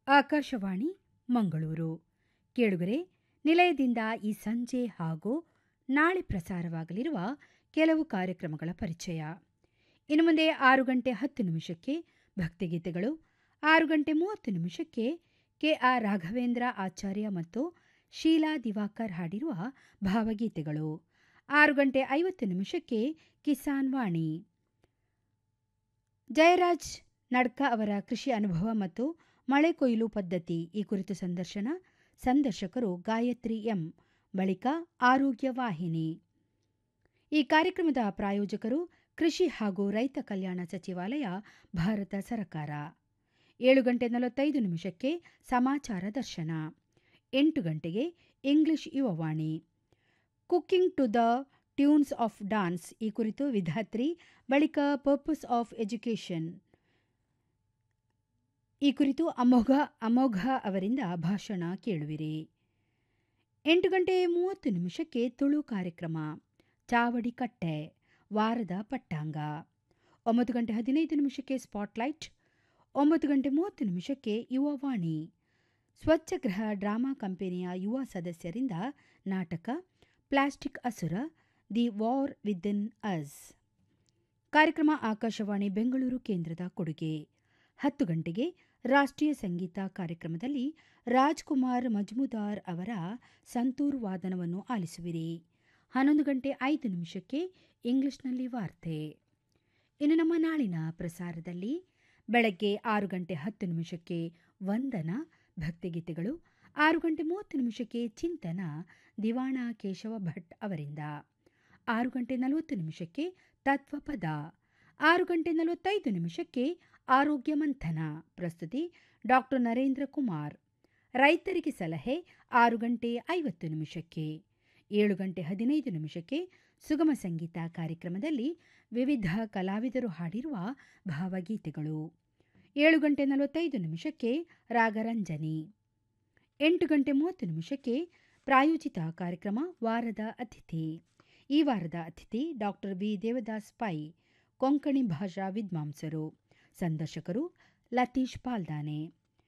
ಆಕಾಶವಾಣಿ ಮಂಗಳೂರು ಕೇಳುಗರೆ ನಿಲಯದಿಂದ ಈ ಸಂಜೆ ಹಾಗೂ ನಾಳೆ ಪ್ರಸಾರವಾಗಲಿರುವ ಕೆಲವು ಕಾರ್ಯಕ್ರಮಗಳ ಪರಿಚಯ ಇನ್ನು ಮುಂದೆ ಆರು ಗಂಟೆ ಹತ್ತು ನಿಮಿಷಕ್ಕೆ ಭಕ್ತಿಗೀತೆಗಳು ಆರು ಗಂಟೆ ಮೂವತ್ತು ನಿಮಿಷಕ್ಕೆ ಕೆ ಆರ್ ರಾಘವೇಂದ್ರ ಆಚಾರ್ಯ ಮತ್ತು ಶೀಲಾ ದಿವಾಕರ್ ಹಾಡಿರುವ ಭಾವಗೀತೆಗಳು ಆರು ಗಂಟೆ ಐವತ್ತು ನಿಮಿಷಕ್ಕೆ ಕಿಸಾನ್ ವಾಣಿ ಜಯರಾಜ್ ನಡ್ಕ ಅವರ ಕೃಷಿ ಅನುಭವ ಮತ್ತು ಮಳೆ ಕೊಯ್ಲು ಪದ್ಧತಿ ಈ ಕುರಿತು ಸಂದರ್ಶನ ಸಂದರ್ಶಕರು ಗಾಯತ್ರಿ ಎಂ ಬಳಿಕ ಆರೋಗ್ಯ ವಾಹಿನಿ ಈ ಕಾರ್ಯಕ್ರಮದ ಪ್ರಾಯೋಜಕರು ಕೃಷಿ ಹಾಗೂ ರೈತ ಕಲ್ಯಾಣ ಸಚಿವಾಲಯ ಭಾರತ ಸರ್ಕಾರ ಏಳು ಗಂಟೆ ನಲವತ್ತೈದು ನಿಮಿಷಕ್ಕೆ ಸಮಾಚಾರ ದರ್ಶನ ಎಂಟು ಗಂಟೆಗೆ English Yuvavani cooking to the tunes of dance ಈ ಕುರಿತು ವಿಧಾತ್ರಿ ಬಳಿಕ ಪರ್ಪಸ್ ಆಫ್ ಎಜುಕೇಷನ್ ಈ ಕುರಿತು ಅಮೋಘ ಅಮೋಘ ಅವರಿಂದ ಭಾಷಣ ಕೇಳುವಿರಿ ಎಂಟು ಗಂಟೆ ಮೂವತ್ತು ನಿಮಿಷಕ್ಕೆ ತುಳು ಕಾರ್ಯಕ್ರಮ ಚಾವಡಿ ಕಟ್ಟೆ ವಾರದ ಪಟ್ಟಾಂಗ ಒಂಬತ್ತು ಗಂಟೆ ಹದಿನೈದು ನಿಮಿಷಕ್ಕೆ ಸ್ಪಾಟ್ಲೈಟ್ ಒಂಬತ್ತು ಗಂಟೆ ಮೂವತ್ತು ನಿಮಿಷಕ್ಕೆ ಯುವವಾಣಿ ಸ್ವಚ್ಛಗ್ರಹ ಡ್ರಾಮಾ ಕಂಪನಿಯ ಯುವ ಸದಸ್ಯರಿಂದ ನಾಟಕ ಪ್ಲಾಸ್ಟಿಕ್ ಅಸುರ ದಿ ವಾರ್ ವಿದಿನ್ ಅಸ್ ಕಾರ್ಯಕ್ರಮ ಆಕಾಶವಾಣಿ ಬೆಂಗಳೂರು ಕೇಂದ್ರದ ಕೊಡುಗೆ ಹತ್ತು ಗಂಟೆಗೆ ರಾಷ್ಟ್ರೀಯ ಸಂಗೀತ ಕಾರ್ಯಕ್ರಮದಲ್ಲಿ ರಾಜ್ಕುಮಾರ್ ಮಜ್ಮುದಾರ್ ಅವರ ಸಂತೂರ್ ವಾದನವನ್ನು ಆಲಿಸುವಿರಿ ಹನ್ನೊಂದು ಗಂಟೆ ಐದು ನಿಮಿಷಕ್ಕೆ ಇಂಗ್ಲಿಷ್ನಲ್ಲಿ ವಾರ್ತೆ ಇನ್ನು ನಮ್ಮ ನಾಳಿನ ಪ್ರಸಾರದಲ್ಲಿ ಬೆಳಗ್ಗೆ ಆರು ಗಂಟೆ ಹತ್ತು ನಿಮಿಷಕ್ಕೆ ವಂದನ ಭಕ್ತಿಗೀತೆಗಳು ಆರು ಗಂಟೆ ಮೂವತ್ತು ನಿಮಿಷಕ್ಕೆ ಚಿಂತನ ದಿವಾಣ ಕೇಶವ ಭಟ್ ಅವರಿಂದ ಆರು ಗಂಟೆ ನಲವತ್ತು ನಿಮಿಷಕ್ಕೆ ತತ್ವಪದ ಆರು ಗಂಟೆ ನಲವತ್ತೈದು ನಿಮಿಷಕ್ಕೆ ಆರೋಗ್ಯ ಮಂಥನ ಪ್ರಸ್ತುತಿ ಡಾಕ್ಟರ್ ನರೇಂದ್ರ ಕುಮಾರ್ ರೈತರಿಗೆ ಸಲಹೆ ಆರು ಗಂಟೆ ಐವತ್ತು ನಿಮಿಷಕ್ಕೆ ಏಳು ಗಂಟೆ ಹದಿನೈದು ನಿಮಿಷಕ್ಕೆ ಸುಗಮ ಸಂಗೀತ ಕಾರ್ಯಕ್ರಮದಲ್ಲಿ ವಿವಿಧ ಕಲಾವಿದರು ಹಾಡಿರುವ ಭಾವಗೀತೆಗಳು ಏಳು ಗಂಟೆ ನಲವತ್ತೈದು ನಿಮಿಷಕ್ಕೆ ರಾಗರಂಜನಿ ಎಂಟು ಗಂಟೆ ಮೂವತ್ತು ನಿಮಿಷಕ್ಕೆ ಪ್ರಾಯೋಜಿತ ಕಾರ್ಯಕ್ರಮ ವಾರದ ಅತಿಥಿ ಈ ವಾರದ ಅತಿಥಿ ಡಾಕ್ಟರ್ ವಿ ದೇವದಾಸ್ ಪೈ ಕೊಂಕಣಿ ಭಾಷಾ ವಿದ್ವಾಂಸರು ಸಂದರ್ಶಕರು ಲತೀಶ್ ಪಾಲ್ದಾನೆ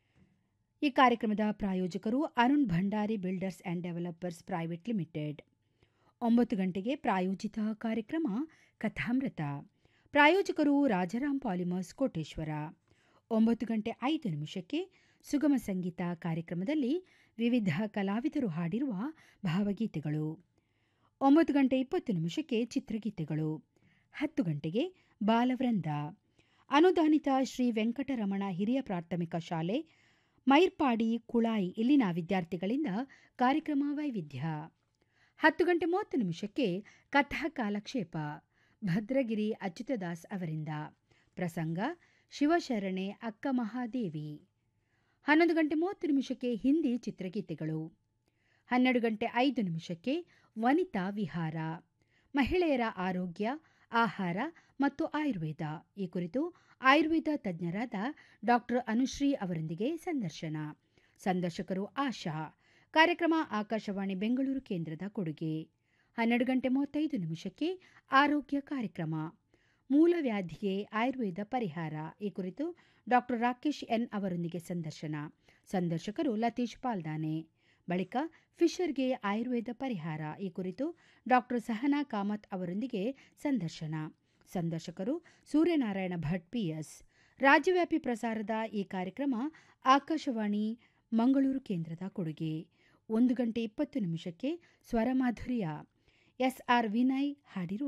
ಈ ಕಾರ್ಯಕ್ರಮದ ಪ್ರಾಯೋಜಕರು Arun Bhandari builders and developers private limited ಒಂಬತ್ತು ಗಂಟೆಗೆ ಪ್ರಾಯೋಜಿತ ಕಾರ್ಯಕ್ರಮ ಕಥಾಮೃತ ಪ್ರಾಯೋಜಕರು ರಾಜಾರಾಮ್ ಪಾಲಿಮರ್ಸ್ ಕೋಟೇಶ್ವರ ಒಂಬತ್ತು ಗಂಟೆ ಐದು ನಿಮಿಷಕ್ಕೆ ಸುಗಮ ಸಂಗೀತ ಕಾರ್ಯಕ್ರಮದಲ್ಲಿ ವಿವಿಧ ಕಲಾವಿದರು ಹಾಡಿರುವ ಭಾವಗೀತೆಗಳು ಒಂಬತ್ತು ಗಂಟೆ ಇಪ್ಪತ್ತು ನಿಮಿಷಕ್ಕೆ ಚಿತ್ರಗೀತೆಗಳು ಹತ್ತು ಗಂಟೆಗೆ ಬಾಲವೃಂದ ಅನುದಾನಿತ ಶ್ರೀ ವೆಂಕಟರಮಣ ಹಿರಿಯ ಪ್ರಾಥಮಿಕ ಶಾಲೆ ಮೈರ್ಪಾಡಿ ಕುಳಾಯಿ ಇಲ್ಲಿನ ವಿದ್ಯಾರ್ಥಿಗಳಿಂದ ಕಾರ್ಯಕ್ರಮ ವೈವಿಧ್ಯ ಹತ್ತು ಗಂಟೆ ಮೂವತ್ತು ನಿಮಿಷಕ್ಕೆ ಕಥಾ ಕಾಲಕ್ಷೇಪ ಭದ್ರಗಿರಿ ಅಚ್ಯುತದಾಸ್ ಅವರಿಂದ ಪ್ರಸಂಗ ಶಿವಶರಣೆ ಅಕ್ಕ ಮಹಾದೇವಿ ಹನ್ನೊಂದು ಗಂಟೆ ಮೂವತ್ತು ನಿಮಿಷಕ್ಕೆ ಹಿಂದಿ ಚಿತ್ರಗೀತೆಗಳು ಹನ್ನೆರಡು ಗಂಟೆ ಐದು ನಿಮಿಷಕ್ಕೆ ವನಿತಾ ವಿಹಾರ ಮಹಿಳೆಯರ ಆರೋಗ್ಯ ಆಹಾರ ಮತ್ತು ಆಯುರ್ವೇದ ಈ ಕುರಿತು ಆಯುರ್ವೇದ ತಜ್ಞರಾದ ಡಾಕ್ಟರ್ ಅನುಶ್ರೀ ಅವರೊಂದಿಗೆ ಸಂದರ್ಶನ ಸಂದರ್ಶಕರು ಆಶಾ ಕಾರ್ಯಕ್ರಮ ಆಕಾಶವಾಣಿ ಬೆಂಗಳೂರು ಕೇಂದ್ರದ ಕೊಡುಗೆ ಹನ್ನೆರಡು ಗಂಟೆ ಮೂವತ್ತೈದು ನಿಮಿಷಕ್ಕೆ ಆರೋಗ್ಯ ಕಾರ್ಯಕ್ರಮ ಮೂಲವ್ಯಾಧಿಗೆ ಆಯುರ್ವೇದ ಪರಿಹಾರ ಈ ಕುರಿತು ಡಾಕ್ಟರ್ ರಾಕೇಶ್ ಎನ್ ಅವರೊಂದಿಗೆ ಸಂದರ್ಶನ ಸಂದರ್ಶಕರು ಲತೀಶ್ ಪಾಲ್ದಾನೆ ಬಳಿಕ ಫಿಶರ್ಗೆ ಆಯುರ್ವೇದ ಪರಿಹಾರ ಈ ಕುರಿತು ಡಾಕ್ಟರ್ ಸಹನಾ ಕಾಮತ್ ಅವರೊಂದಿಗೆ ಸಂದರ್ಶನ ಸಂದರ್ಶಕರು ಸೂರ್ಯನಾರಾಯಣ ಭಟ್ ಪಿಎಸ್ ರಾಜ್ಯವ್ಯಾಪಿ ಪ್ರಸಾರದ ಈ ಕಾರ್ಯಕ್ರಮ ಆಕಾಶವಾಣಿ ಮಂಗಳೂರು ಕೇಂದ್ರದ ಕೊಡುಗೆ ಒಂದು ಗಂಟೆ ಇಪ್ಪತ್ತು ನಿಮಿಷಕ್ಕೆ ಸ್ವರಮಾಧುರ್ಯ ಎಸ್ಆರ್ ವಿನಯ್ ಹಾಡಿರುವ